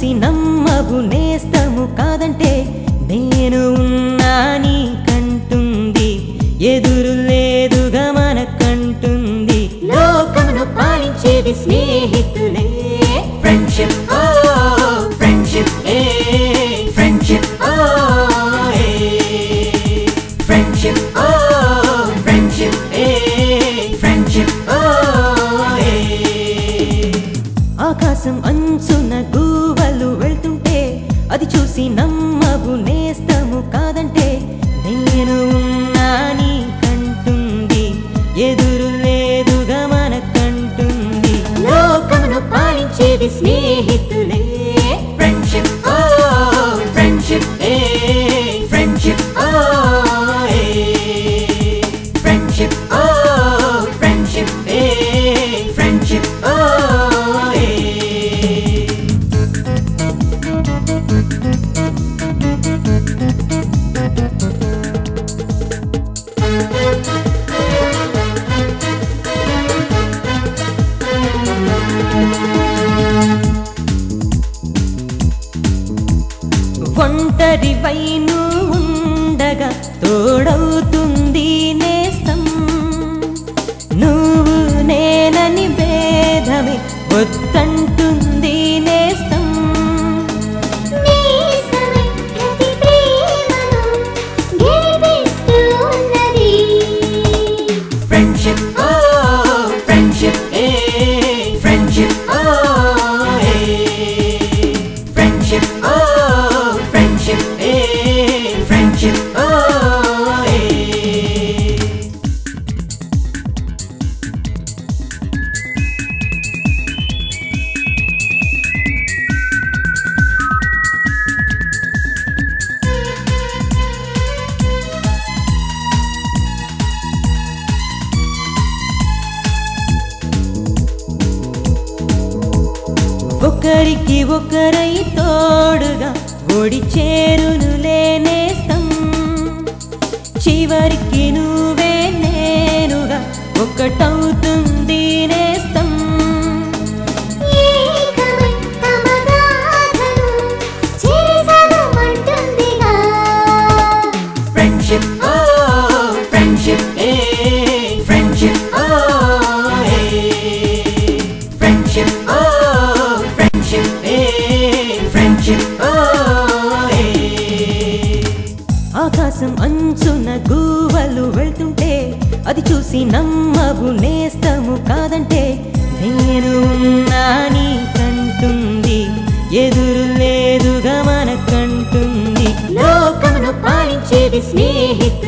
చూసి నమ్మవు నేస్తము కాదంటే నేను ఉన్నా నీకంటుంది ఎదురు లేదుగా మనకంటుంది లోకమును పాలించేది స్నేహితులే ఫ్రెండ్షిప్ ఓ ఫ్రెండ్షిప్ ఏ ఫ్రెండ్షిప్ ఓ ఫ్రెండ్షిప్ ఓ ఫ్రెండ్షిప్ ఏ ఫ్రెండ్షిప్ ఓ ఆకాశం అంచున గువ్వలు వెళ్తుంటే అది చూసి నమ్మవు నేస్తము కాదంటే నేను ఉన్నా నీకంటుంది ఎదురు లేదుగా మనకంటుంది లోకమును పాలించేది స్నేహితులే ఫ్రెండ్షిప్ ఓ ఫ్రెండ్షిప్ ఏ ఫ్రెండ్షిప్ ఓ ఫ్రెండ్షిప్ ఓ ఫ్రెండ్షిప్ ఏ ఫ్రెండ్షిప్ ఓ ఒంటరి వైను ఉండగా తోడవుతుంది నేస్తం నువ్వు నేనని భేదమే వద్దంటుంది నేస్తం నేసమే ప్రతి ప్రేమను గెలిపిస్తూ ఉన్నది ఫ్రెండ్షిప్ ఓ ఫ్రెండ్షిప్ ఏ ఫ్రెండ్షిప్ ఓ ఫ్రెండ్షిప్ ఓ ఫ్రెండ్షిప్ ఏ ఫ్రెండ్షిప్ ఓ ఒకరికి ఒకరై తోడుగా ఒడి చేరును లేనేస్తం చివరికి నువ్వే నేనుగా ఒకటవుతుంది నేస్తం ఏకమై తమ గాథను చెరిసగమంటుందిగా ఫ్రెండ్షిప్ ఓ ఫ్రెండ్షిప్ ఏ ఫ్రెండ్షిప్ ఓ ఫ్రెండ్షిప్ ఓ ఫ్రెండ్షిప్ ఏ ఫ్రెండ్షిప్ ఓ ఆకాశం అంచున గువ్వలు వెళ్తుంటే అది చూసి నమ్మవు నేస్తము కాదంటే నేను ఉన్నా నీకంటుంది ఎదురు లేదుగా మనకంటుంది లోకమును పాలించేది స్నేహితులే